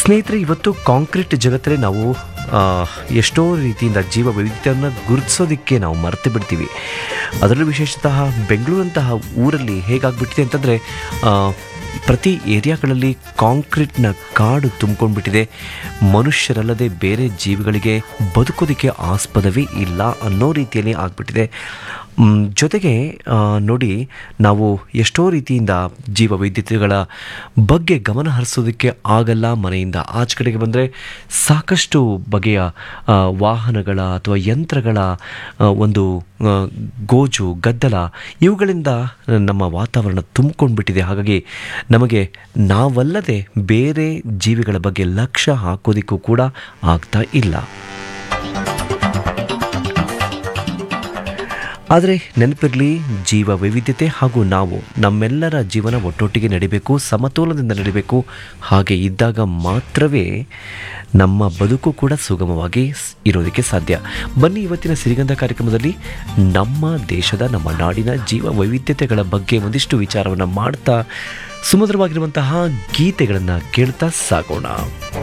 ಸ್ನೇಹಿತರೆ ಇವತ್ತು ಕಾಂಕ್ರೀಟ್ ಜಗತ್ತಲ್ಲಿ ನಾವು ಆ, ಎಷ್ಟೋ ರೀತಿಯಿಂದ ಜೀವ ವೈವಿಧ್ಯವನ್ನು ಗುರುತಿಸೋದಕ್ಕೆ ನಾವು ಮರೆತು ಬಿಡ್ತೀವಿ ಅದರಲ್ಲೂ ವಿಶೇಷತಃ ಬೆಂಗಳೂರಂತಹ ಊರಲ್ಲಿ ಹೇಗಾಗ್ಬಿಟ್ಟಿದೆ ಅಂತಂದರೆ ಪ್ರತಿ ಏರಿಯಾಗಳಲ್ಲಿ ಕಾಂಕ್ರೀಟ್ನ ಕಾಡು ತುಂಬ್ಕೊಂಡ್ಬಿಟ್ಟಿದೆ ಮನುಷ್ಯರಲ್ಲದೆ ಬೇರೆ ಜೀವಿಗಳಿಗೆ ಬದುಕೋದಕ್ಕೆ ಆಸ್ಪದವೇ ಇಲ್ಲ ಅನ್ನೋ ರೀತಿಯಲ್ಲಿ ಆಗ್ಬಿಟ್ಟಿದೆ ಮ್, ಜೊತೆಗೆ ಆ, ನೋಡಿ ನಾವು ಎಷ್ಟೋ ರೀತಿಯಿಂದ ಜೀವ ವೈದ್ಯತೆಗಳ ಬಗ್ಗೆ ಗಮನ ಹರಿಸೋದಕ್ಕೆ ಆಗಲ್ಲ ಮನೆಯಿಂದ ಆಚೆ ಕಡೆಗೆ ಬಂದರೆ ಸಾಕಷ್ಟು ಬಗೆಯ ಆ, ವಾಹನಗಳ ಅಥವಾ ಯಂತ್ರಗಳ ಆ, ಒಂದು ಆ, ಗೋಜು ಗದ್ದಲ ಇವುಗಳಿಂದ ನಮ್ಮ ವಾತಾವರಣ ತುಂಬಿಕೊಂಡ್ಬಿಟ್ಟಿದೆ ಹಾಗಾಗಿ ನಮಗೆ ನಾವಲ್ಲದೆ ಬೇರೆ ಜೀವಿಗಳ ಬಗ್ಗೆ ಲಕ್ಷ್ಯ ಹಾಕೋದಕ್ಕೂ ಕೂಡ ಆಗ್ತಾ ಇಲ್ಲ ಆದರೆ ನೆನಪಿರಲಿ ಜೀವ ವೈವಿಧ್ಯತೆ ಹಾಗೂ ನಾವು ನಮ್ಮೆಲ್ಲರ ಜೀವನ ಒಟ್ಟೊಟ್ಟಿಗೆ ನಡಿಬೇಕು ಸಮತೋಲನದಿಂದ ನಡಿಬೇಕು ಹಾಗೆ ಇದ್ದಾಗ ಮಾತ್ರವೇ ನಮ್ಮ ಬದುಕು ಕೂಡ ಸುಗಮವಾಗಿ ಸ್- ಇರೋದಕ್ಕೆ ಸಾಧ್ಯ ಬನ್ನಿ ಇವತ್ತಿನ ಸಿರಿಗಂಧ ಕಾರ್ಯಕ್ರಮದಲ್ಲಿ ನಮ್ಮ ದೇಶದ ನಮ್ಮ ನಾಡಿನ ಜೀವ ವೈವಿಧ್ಯತೆಗಳ ಬಗ್ಗೆ ಒಂದಿಷ್ಟು ವಿಚಾರವನ್ನು ಮಾಡ್ತಾ ಸುಮಧುರವಾಗಿರುವಂತಹ ಗೀತೆಗಳನ್ನು ಕೇಳ್ತಾ ಸಾಗೋಣ